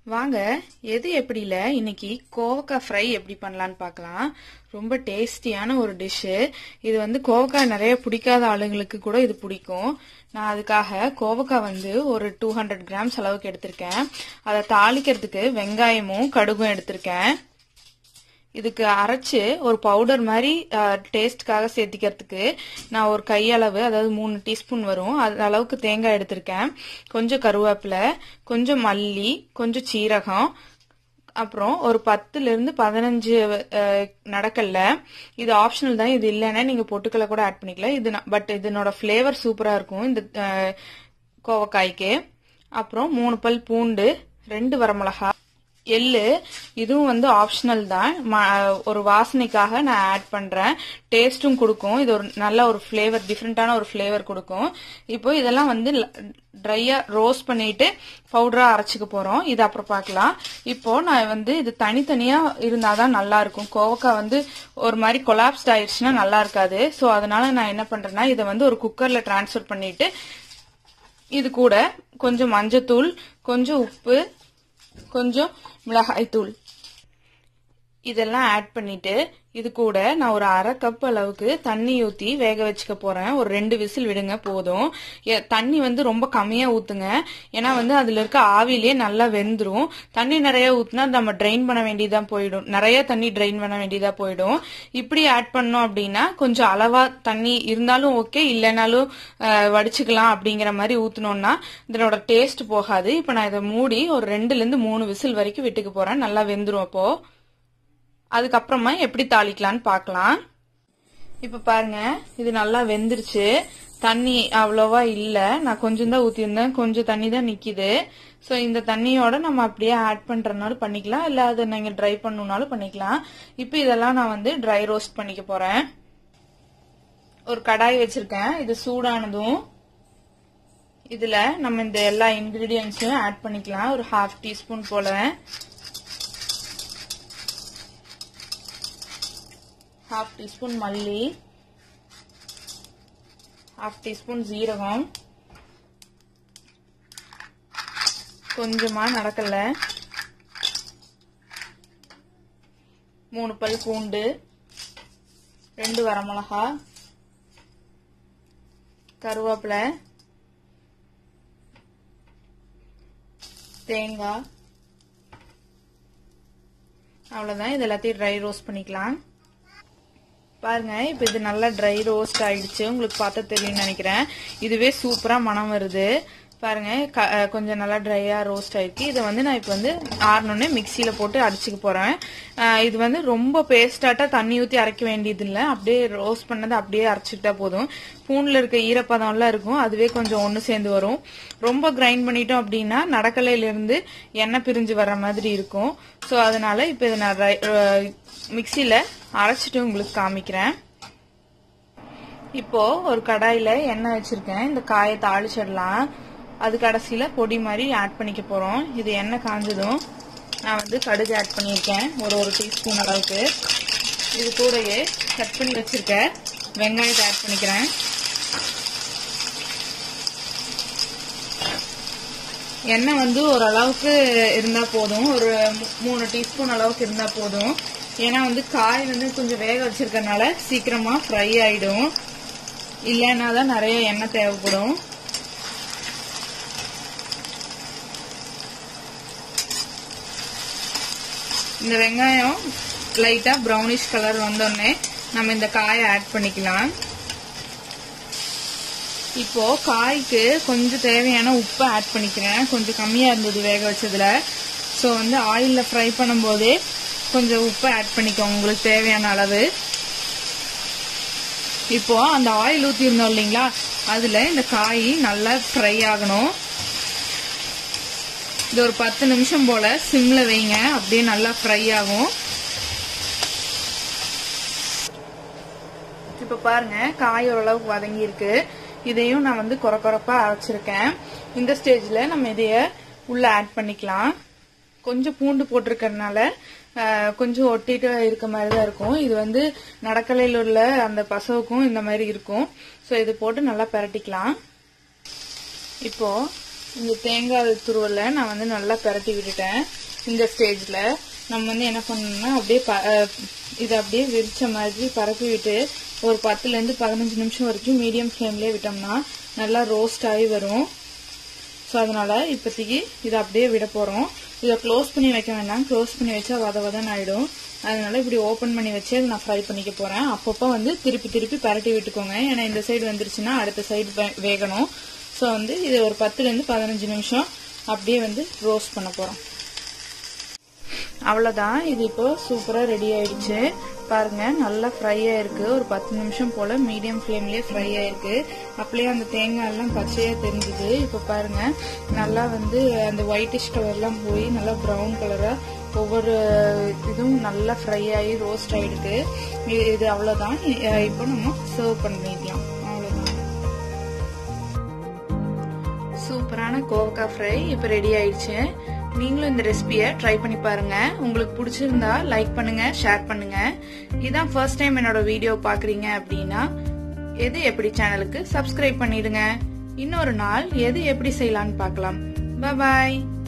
வாங்க எது எப்படில இன்னைக்கு கோவக்காய் ஃப்ரை எப்படி பண்ணலான்னு பார்க்கலாம் ரொம்ப டேஸ்டியான ஒரு டிஷ்ஷு இது வந்து கோவக்காய் நிறைய பிடிக்காத ஆளுங்களுக்கு கூட இது பிடிக்கும் நான் அதுக்காக கோவக்காய் வந்து ஒரு டூ ஹண்ட்ரட் கிராம்ஸ் அளவுக்கு எடுத்திருக்கேன் அதை தாளிக்கிறதுக்கு வெங்காயமும் கடுகும் எடுத்திருக்கேன் இதுக்கு அரைச்சு ஒரு பவுடர் மாதிரி டேஸ்ட்காக சேர்த்திக்கிறதுக்கு நான் ஒரு கையளவு அதாவது மூணு டீஸ்பூன் வரும் அது அளவுக்கு தேங்காய் எடுத்திருக்கேன் கொஞ்சம் கருவேப்பிலை கொஞ்சம் மல்லி கொஞ்சம் சீரகம் அப்புறம் ஒரு பத்துல இருந்து பதினஞ்சு நடக்கல்ல இது ஆப்ஷனல் தான் இது இல்லைன்னா நீங்க பொட்டுக்கலை கூட ஆட் பண்ணிக்கலாம் இது பட் இதனோட ஃபிளேவர் சூப்பரா இருக்கும் இந்த கோவக்காய்க்கு அப்புறம் மூணு பல் பூண்டு ரெண்டு வரமிளகா எள்ளு இதுவும் வந்து ஆப்ஷனல் தான் ஒரு வாசனைக்காக நான் ஆட் பண்றேன் டேஸ்ட்டும் கொடுக்கும் இது ஒரு நல்ல ஒரு ஃபிளேவர் டிஃப்ரெண்டான ஒரு ஃபிளேவர் கொடுக்கும் இப்போ இதெல்லாம் வந்து ட்ரையா ரோஸ்ட் பண்ணிட்டு பவுடரா அரைச்சிக்க போறோம் இது அப்புறம் பார்க்கலாம் இப்போ நான் வந்து இது தனித்தனியா இருந்தாதான் நல்லா இருக்கும் கோவக்காய் வந்து ஒரு மாதிரி கொலாப்ஸ்ட் ஆயிடுச்சுன்னா நல்லா இருக்காது ஸோ அதனால நான் என்ன பண்றேன்னா இதை வந்து ஒரு குக்கர்ல டிரான்ஸ்ஃபர் பண்ணிட்டு இது கூட கொஞ்சம் மஞ்சத்தூள் கொஞ்சம் உப்பு கொஞ்சம் மிளகாய் தூள் இதெல்லாம் ஆட் பண்ணிட்டு இது கூட நான் ஒரு அரை கப் அளவுக்கு தண்ணி ஊத்தி வேக வச்சுக்க போறேன் ஒரு ரெண்டு விசில் விடுங்க போதும் தண்ணி வந்து ரொம்ப கம்மியா ஊத்துங்க ஏன்னா வந்து அதுல இருக்க ஆவிலே நல்லா வெந்துரும் தண்ணி நிறைய ஊத்துனா நம்ம ட்ரைன் பண்ண வேண்டியதா போயிடும் நிறைய தண்ணி ட்ரைன் பண்ண வேண்டியதா போயிடும் இப்படி ஆட் பண்ணோம் அப்படின்னா கொஞ்சம் அளவா தண்ணி இருந்தாலும் ஓகே இல்லைனாலும் வடிச்சுக்கலாம் அப்படிங்கிற மாதிரி ஊத்துனோம்னா இதனோட டேஸ்ட் போகாது இப்ப நான் இதை மூடி ஒரு ரெண்டுல இருந்து மூணு விசில் வரைக்கும் விட்டுக்க போறேன் நல்லா வெந்துரும் அப்போ அதுக்கப்புறமா எப்படி தாளிக்கலான்னு பார்க்கலாம் இப்ப பாருங்க இது நல்லா வெந்துருச்சு தண்ணி அவ்வளோவா இல்ல நான் கொஞ்சம் தான் ஊத்திருந்தேன் கொஞ்சம் தண்ணி தான் நிக்குது ஸோ இந்த தண்ணியோட நம்ம அப்படியே ஆட் பண்றதுனாலும் பண்ணிக்கலாம் இல்ல அதை நீங்க ட்ரை பண்ணணும்னாலும் பண்ணிக்கலாம் இப்போ இதெல்லாம் நான் வந்து ட்ரை ரோஸ்ட் பண்ணிக்க போறேன் ஒரு கடாய் வச்சிருக்கேன் இது சூடானதும் இதுல நம்ம இந்த எல்லா இன்கிரீடியன்ஸையும் ஆட் பண்ணிக்கலாம் ஒரு ஹாஃப் டீஸ்பூன் போல ஹாஃப் டீஸ்பூன் மல்லி ஹாஃப் டீஸ்பூன் ஜீரகம் கொஞ்சமா நடக்கல மூணு பல் பூண்டு ரெண்டு வரமிளகா கருவேப்பிலை தேங்காய் அவ்வளவுதான் இது எல்லாத்தையும் ட்ரை ரோஸ்ட் பண்ணிக்கலாம் பாருங்க இப்ப இது நல்லா ட்ரை ரோஸ்ட் ஆயிடுச்சு உங்களுக்கு பார்த்தா தெரியும்னு நினைக்கிறேன் இதுவே சூப்பரா மனம் வருது பாருங்க கொஞ்சம் நல்லா ட்ரையா ரோஸ்ட் ஆயிருக்கு இதை வந்து நான் இப்போ வந்து ஆறணுன்னே மிக்சியில போட்டு அடிச்சுக்க போறேன் இது வந்து ரொம்ப பேஸ்டாட்டா தண்ணி ஊற்றி அரைக்க வேண்டியது இல்லை அப்படியே ரோஸ்ட் பண்ணதை அப்படியே அரைச்சிக்கிட்டா போதும் பூனில் இருக்க ஈரப்பதம்லாம் இருக்கும் அதுவே கொஞ்சம் ஒன்று சேர்ந்து வரும் ரொம்ப கிரைண்ட் பண்ணிட்டோம் அப்படின்னா நடக்கலையிலிருந்து எண்ணெய் பிரிஞ்சு வர்ற மாதிரி இருக்கும் ஸோ அதனால இப்போ இதை நான் மிக்சியில அரைச்சிட்டு உங்களுக்கு காமிக்கிறேன் இப்போ ஒரு கடாயில எண்ணெய் வச்சிருக்கேன் இந்த காயை தாளிச்சிடலாம் அது கடைசியில பொடி மாதிரி ஆட் பண்ணிக்க போறோம் இது எண்ணெய் காஞ்சதும் நான் வந்து கடுகு ஆட் பண்ணியிருக்கேன் ஒரு ஒரு டீஸ்பூன் அளவுக்கு இது கூடயே கட் பண்ணி வச்சிருக்க வெங்காயத்தை ஆட் பண்ணிக்கிறேன் எண்ணெய் வந்து ஓரளவுக்கு இருந்தா போதும் ஒரு மூணு டீஸ்பூன் அளவுக்கு இருந்தா போதும் ஏன்னா வந்து காய் வந்து கொஞ்சம் வேக வச்சிருக்கறனால சீக்கிரமா ஃப்ரை ஆயிடும் இல்லைன்னா தான் நிறைய எண்ணெய் தேவைப்படும் இந்த வெங்காயம் லைட்டா ப்ரௌனிஷ் கலர் வந்தோடனே நம்ம இந்த காயை ஆட் பண்ணிக்கலாம் இப்போ காய்க்கு கொஞ்சம் தேவையான உப்பை ஆட் பண்ணிக்கிறேன் கொஞ்சம் கம்மியா இருந்தது வேக வச்சதுல ஸோ வந்து ஆயிலில் ஃப்ரை பண்ணும்போதே கொஞ்சம் உப்பு ஆட் பண்ணிக்கோங்க உங்களுக்கு தேவையான அளவு இப்போ அந்த ஆயில் ஊத்தி இருந்தோம் இல்லைங்களா அதுல இந்த காய் நல்லா ஃப்ரை ஆகணும் இது ஒரு பத்து நிமிஷம் போல சிம்ல வைங்க அப்படியே நல்லா ஃப்ரை ஆகும் இப்ப பாருங்க காய் ஓரளவுக்கு வதங்கி இருக்கு இதையும் நான் வந்து குறை குறைப்பா அரைச்சிருக்கேன் இந்த ஸ்டேஜ்ல நம்ம இதைய உள்ள ஆட் பண்ணிக்கலாம் கொஞ்சம் பூண்டு போட்டிருக்கறதுனால கொஞ்சம் ஒட்டிட்டு இருக்க மாதிரி தான் இருக்கும் இது வந்து நடக்கலையில் உள்ள அந்த பசவுக்கும் இந்த மாதிரி இருக்கும் ஸோ இது போட்டு நல்லா பிரட்டிக்கலாம் இப்போ இந்த தேங்காய் துருவலை நான் வந்து நல்லா பிரட்டி விட்டுட்டேன் இந்த ஸ்டேஜில் நம்ம வந்து என்ன பண்ணணும்னா அப்படியே ப அஹ் இதை அப்படியே விரிச்ச மாதிரி பரப்பி விட்டு ஒரு பத்துலேருந்து பதினஞ்சு நிமிஷம் வரைக்கும் மீடியம் ஃப்ளேம்லேயே விட்டோம்னா நல்லா ரோஸ்ட் ஆகி வரும் ஸோ அதனால இப்போதைக்கு இதை அப்படியே விட போகிறோம் இதை க்ளோஸ் பண்ணி வைக்க வேண்டாம் க்ளோஸ் பண்ணி வச்சா வத வதன்னு ஆயிடும் அதனால இப்படி ஓப்பன் பண்ணி வச்சு அதை நான் ஃப்ரை பண்ணிக்க போகிறேன் அப்பப்போ வந்து திருப்பி திருப்பி பரட்டி விட்டுக்கோங்க ஏன்னா இந்த சைடு வந்துருச்சுன்னா அடுத்த சைடு வேகணும் ஸோ வந்து இது ஒரு பத்துலேருந்து பதினஞ்சு நிமிஷம் அப்படியே வந்து ரோஸ்ட் பண்ண போகிறோம் அவ்வளோதான் இது இப்போ சூப்பராக ரெடி ஆயிடுச்சு பாருங்க நல்லா ஃப்ரை ஆயிருக்கு ஒரு பத்து நிமிஷம் போல மீடியம் ஃப்ளேம்லயே ஃப்ரை ஆயிருக்கு அப்படியே அந்த தேங்காய் எல்லாம் பச்சையா தெரிஞ்சுது இப்போ பாருங்க நல்லா வந்து அந்த ஒயிட்டிஷ் கலர்லாம் போய் நல்லா ப்ரௌன் கலரா ஒவ்வொரு இதுவும் நல்லா ஃப்ரை ஆகி ரோஸ்ட் ஆயிருக்கு இது இது அவ்வளோதான் இப்போ நம்ம சர்வ் பண்ணிக்கலாம் அவ்வளோதான் சூப்பரான கோவக்காய் ஃப்ரை இப்போ ரெடி ஆயிடுச்சு நீங்களும் இந்த ரெசிபியை ட்ரை பண்ணி பாருங்க உங்களுக்கு பிடிச்சிருந்தா லைக் பண்ணுங்க ஷேர் பண்ணுங்க இதான் ஃபர்ஸ்ட் டைம் என்னோட வீடியோ பாக்குறீங்க அப்படின்னா எது எப்படி சேனலுக்கு சப்ஸ்கிரைப் பண்ணிடுங்க இன்னொரு நாள் எது எப்படி செய்யலாம்னு பார்க்கலாம் பாய்